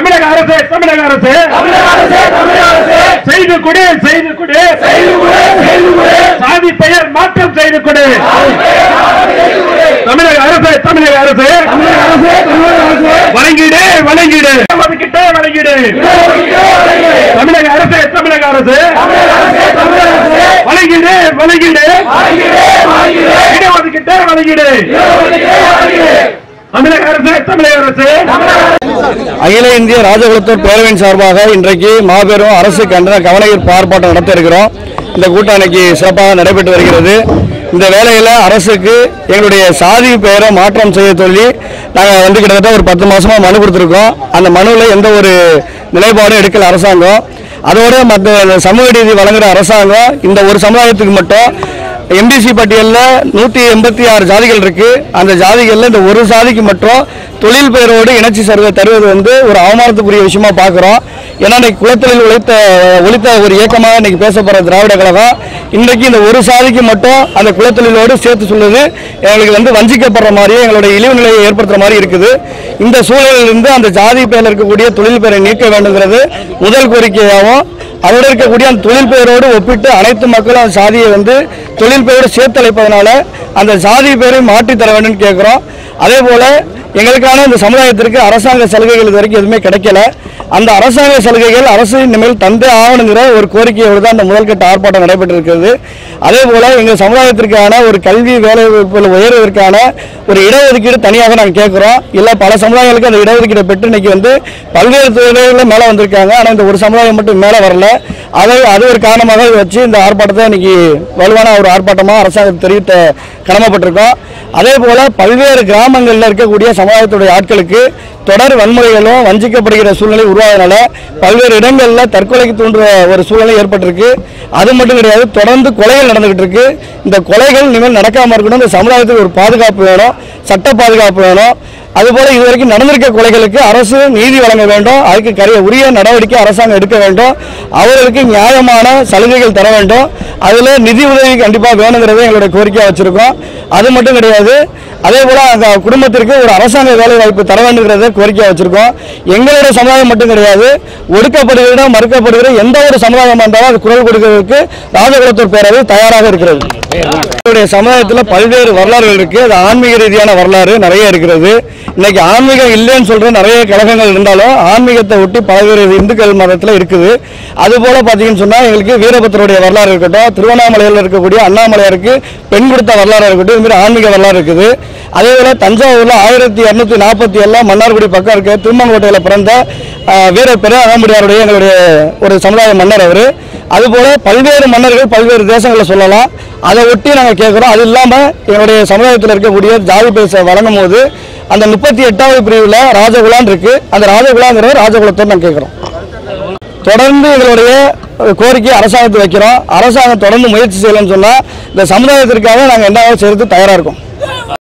தமிழக அரசு தமிழக அரசு செய்து கொடு செய்து கொடு சாதி பெயர் மாற்றம் செய்து கொடு தமிழக அரசு தமிழக அரசு வழங்கிடு வழங்கிடு ஒதுக்கிட்டே வழங்கிடு தமிழக அரசு தமிழக அரசு வழங்கிடு வழங்கிடு இடஒதுக்கிட்டே வழங்கிடு தமிழக அரசு தமிழக அரசு அகில இந்திய ராஜகுலத்தூர் பேரவையின் சார்பாக இன்றைக்கு மாபெரும் அரசு கண்டன கவனஈர்ப்பு ஆர்ப்பாட்டம் நடத்த இருக்கிறோம் இந்த கூட்டம் இன்னைக்கு சிறப்பாக நடைபெற்று வருகிறது இந்த வேலையில் அரசுக்கு எங்களுடைய சாதி பெயரை மாற்றம் செய்ய சொல்லி நாங்கள் வந்து கிட்டத்தட்ட ஒரு பத்து மாசமா மனு கொடுத்துருக்கோம் அந்த மனுவில் எந்த ஒரு நிலைப்பாடும் எடுக்கல அரசாங்கம் அதோட மற்ற சமூக நீதி வழங்குற அரசாங்கம் இந்த ஒரு சமுதாயத்துக்கு மட்டும் எம்பிசி பட்டியலில் நூற்றி எண்பத்தி ஆறு ஜாதிகள் இருக்கு அந்த ஜாதிகளில் இந்த ஒரு ஜாதிக்கு மட்டும் தொழில் பெயரோடு இணைச்சி சர்வே தருவது வந்து ஒரு அவமானத்துக்குரிய விஷயமா பார்க்குறோம் ஏன்னா இன்னைக்கு குலத்தொழில் உழைத்த ஒழித்த ஒரு இயக்கமாக இன்னைக்கு பேசப்படுற திராவிட கழகம் இன்றைக்கு இந்த ஒரு சாதிக்கு மட்டும் அந்த குலத்தொழிலோடு சேர்த்து சொல்லுது எங்களுக்கு வந்து வஞ்சிக்கப்படுற மாதிரி எங்களுடைய இழிவு நிலையை ஏற்படுத்துற மாதிரி இருக்குது இந்த சூழலிலிருந்து அந்த ஜாதி பெயரில் இருக்கக்கூடிய தொழில் பெயரை நீக்க வேண்டுங்கிறது முதல் கோரிக்கையாகவும் அதோடு இருக்கக்கூடிய அந்த தொழில் பெயரோடு ஒப்பிட்டு அனைத்து மக்களும் அந்த சாதியை வந்து தொழில் பெயரோடு சேர்த்து அழைப்பதனால அந்த சாதி பெயரை மாற்றி தர வேண்டும்னு கேட்குறோம் அதே போல எங்களுக்கான இந்த சமுதாயத்திற்கு அரசாங்க சலுகைகள் இது வரைக்கும் எதுவுமே கிடைக்கல அந்த அரசாங்க சலுகைகள் அரசு இனிமேல் தந்தே ஆகணுங்கிற ஒரு கோரிக்கையோடு தான் அந்த முதல்கட்ட ஆர்ப்பாட்டம் நடைபெற்றிருக்கிறது அதே போல எங்கள் சமுதாயத்திற்கான ஒரு கல்வி வேலை வாய்ப்புகள் உயர்வதற்கான ஒரு இடஒதுக்கீடு தனியாக நாங்கள் கேட்குறோம் இல்லை பல சமுதாயங்களுக்கு அந்த இடஒதுக்கீடை பெற்று இன்னைக்கு வந்து பல்வேறு துறைகளில் மேலே வந்திருக்காங்க ஆனால் இந்த ஒரு சமுதாயம் மட்டும் மேலே வரல அதை அது ஒரு காரணமாக வச்சு இந்த ஆர்ப்பாட்டத்தை இன்னைக்கு வலுவான ஒரு ஆர்ப்பாட்டமாக அரசாங்கம் தெரிவித்த கடமைப்பட்டிருக்கோம் அதே போல பல்வேறு கிராமங்களில் இருக்கக்கூடிய சமுதாயத்துடைய ஆட்களுக்கு தொடர் வன்முறைகளும் வஞ்சிக்கப்படுகிற சூழ்நிலை உருவாதனால பல்வேறு இடங்களில் தற்கொலைக்கு தூண்டுற ஒரு சூழ்நிலை ஏற்பட்டிருக்கு அது மட்டும் கிடையாது தொடர்ந்து கொலைகள் நடந்துகிட்டு இருக்கு இந்த கொலைகள் இனிமேல் நடக்காம இருக்கணும் இந்த சமுதாயத்துக்கு ஒரு பாதுகாப்பு வேணும் சட்ட பாதுகாப்பு வேணும் அதுபோல இதுவரைக்கும் நடந்திருக்க கொலைகளுக்கு அரசு நீதி வழங்க வேண்டும் அதுக்கு கரிய உரிய நடவடிக்கை அரசாங்கம் எடுக்க வேண்டும் அவர்களுக்கு நியாயமான சலுகைகள் தர வேண்டும் அதில் நிதி உதவி கண்டிப்பாக வேணுங்கிறத எங்களுடைய கோரிக்கையாக வச்சிருக்கோம் அது மட்டும் கிடையாது அதே போல அந்த குடும்பத்திற்கு ஒரு அரசாங்க வேலை வாய்ப்பு தர வேண்டுங்கிறத கோரிக்கையாக வச்சிருக்கோம் எங்களுடைய சமுதாயம் மட்டும் கிடையாது ஒடுக்கப்படுகிற மறுக்கப்படுகிற எந்த ஒரு சமுதாயமாக இருந்தாலும் அது குரல் கொடுக்கிறதுக்கு ராஜகுலத்தூர் பேரவை தயாராக இருக்கிறது எங்களுடைய சமுதாயத்தில் பல்வேறு வரலாறுகள் இருக்கு அது ஆன்மீக ரீதியான வரலாறு நிறைய இருக்கிறது இன்னைக்கு ஆன்மீகம் இல்லைன்னு சொல்ற நிறைய கழகங்கள் இருந்தாலும் ஆன்மீகத்தை ஒட்டி பல்வேறு இந்துக்கள் மதத்தில் இருக்குது அது போல பார்த்தீங்கன்னு சொன்னா எங்களுக்கு வீரபத்திரருடைய வரலாறு இருக்கட்டும் திருவண்ணாமலையில் இருக்கக்கூடிய அண்ணாமலையாருக்கு பெண் கொடுத்த வரலாறு இருக்கட்டும் இது மாதிரி ஆன்மீக வரலாறு இருக்குது அதே போல தஞ்சாவூர்ல ஆயிரத்தி இரநூத்தி நாற்பத்தி ஏழுல மன்னார்குடி பக்கம் இருக்க திருமங்கோட்டையில் பிறந்த ஆஹ், வீரர் பெரு அகமுடியாருடைய எங்களுடைய ஒரு சமுதாய மன்னர் அவர் அதுபோல பல்வேறு மன்னர்கள் பல்வேறு தேசங்களில் சொல்லலாம் அதை ஒட்டி நாங்கள் கேட்குறோம் அது இல்லாமல் எங்களுடைய சமுதாயத்தில் இருக்கக்கூடிய ஜாதி பேச வழங்கும் போது அந்த முப்பத்தி எட்டாவது பிரிவில் ராஜகுலான் இருக்கு அந்த ராஜகுலாங்கிற ராஜகுலத்தோடு நாங்கள் கேட்குறோம் தொடர்ந்து எங்களுடைய கோரிக்கை அரசாங்கத்துக்கு வைக்கிறோம் அரசாங்கம் தொடர்ந்து முயற்சி செய்யலன்னு சொன்னால் இந்த சமுதாயத்திற்காக நாங்கள் என்ன செய்யறது தயாராக இருக்கோம்